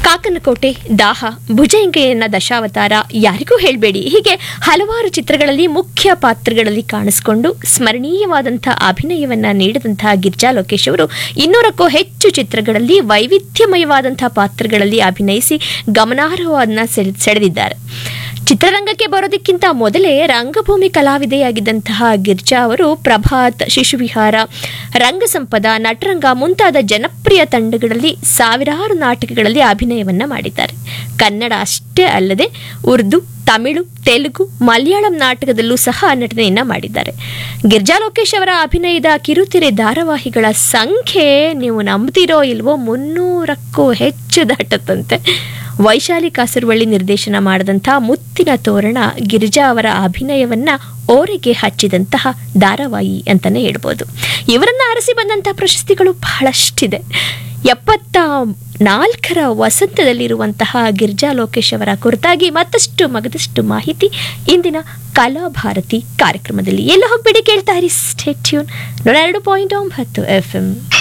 ಕಾಕನಕೋಟೆ ದಾಹ ಭುಜಂಗೆಯನ್ನ ದಶಾವತಾರ ಯಾರಿಗೂ ಹೇಳಬೇಡಿ ಹೀಗೆ ಹಲವಾರು ಚಿತ್ರಗಳಲ್ಲಿ ಮುಖ್ಯ ಪಾತ್ರಗಳಲ್ಲಿ ಕಾಣಿಸಿಕೊಂಡು ಸ್ಮರಣೀಯವಾದಂಥ ಅಭಿನಯವನ್ನ ನೀಡಿದಂತಹ ಗಿರ್ಜಾ ಲೋಕೇಶ್ ಅವರು ಇನ್ನೂರಕ್ಕೂ ಹೆಚ್ಚು ಚಿತ್ರಗಳಲ್ಲಿ ವೈವಿಧ್ಯಮಯವಾದಂತಹ ಪಾತ್ರಗಳಲ್ಲಿ ಅಭಿನಯಿಸಿ ಗಮನಾರ್ಹವಾದನ್ನ ಸೆಳೆ- ಸೆಳೆದಿದ್ದಾರೆ ಚಿತ್ರರಂಗಕ್ಕೆ ಬರೋದಕ್ಕಿಂತ ಮೊದಲೇ ರಂಗಭೂಮಿ ಕಲಾವಿದೆಯಾಗಿದ್ದಂತಹ ಗಿರ್ಜಾ ಅವರು ಪ್ರಭಾತ್ ಶಿಶುವಿಹಾರ ರಂಗಸಂಪದ ನಟರಂಗ ಮುಂತಾದ ಜನಪ್ರಿಯ ತಂಡಗಳಲ್ಲಿ ಸಾವಿರಾರು ನಾಟಕಗಳಲ್ಲಿ ಅಭಿನಯವನ್ನ ಮಾಡಿದ್ದಾರೆ ಕನ್ನಡ ಅಷ್ಟೇ ಅಲ್ಲದೆ ಉರ್ದು ತಮಿಳು ತೆಲುಗು ಮಲಯಾಳಂ ನಾಟಕದಲ್ಲೂ ಸಹ ನಟನೆಯನ್ನ ಮಾಡಿದ್ದಾರೆ ಗಿರ್ಜಾ ಲೋಕೇಶ್ ಅವರ ಅಭಿನಯದ ಕಿರುತೆರೆ ಧಾರಾವಾಹಿಗಳ ಸಂಖ್ಯೆ ನೀವು ನಂಬ್ತಿರೋ ಇಲ್ವೋ ಮುನ್ನೂರಕ್ಕೂ ಹೆಚ್ಚು ದಾಟತ್ತಂತೆ ವೈಶಾಲಿ ಕಾಸರವಳ್ಳಿ ನಿರ್ದೇಶನ ಮಾಡಿದಂಥ ಮುತ್ತಿನ ತೋರಣ ಗಿರಿಜಾ ಅವರ ಅಭಿನಯವನ್ನ ಓರೆಗೆ ಹಚ್ಚಿದಂತಹ ಧಾರಾವಾಹಿ ಅಂತಾನೆ ಹೇಳ್ಬೋದು ಇವರನ್ನ ಅರಸಿ ಬಂದಂತಹ ಪ್ರಶಸ್ತಿಗಳು ಬಹಳಷ್ಟಿದೆ ಎಪ್ಪತ್ತ ನಾಲ್ಕರ ವಸಂತದಲ್ಲಿರುವಂತಹ ಗಿರ್ಜಾ ಲೋಕೇಶ್ ಅವರ ಕುರಿತಾಗಿ ಮತ್ತಷ್ಟು ಮಗದಷ್ಟು ಮಾಹಿತಿ ಇಂದಿನ ಕಲಾಭಾರತಿ ಕಾರ್ಯಕ್ರಮದಲ್ಲಿ ಎಲ್ಲ ಹೋಗ್ಬಿಡಿ ಕೇಳ್ತಾ ಇರಿ ಸ್ಟೇಟ್ಯೂನ್ ನೂರ ಎರಡು ಪಾಯಿಂಟ್ ಒಂಬತ್ತು ಎಫ್ ಎಂ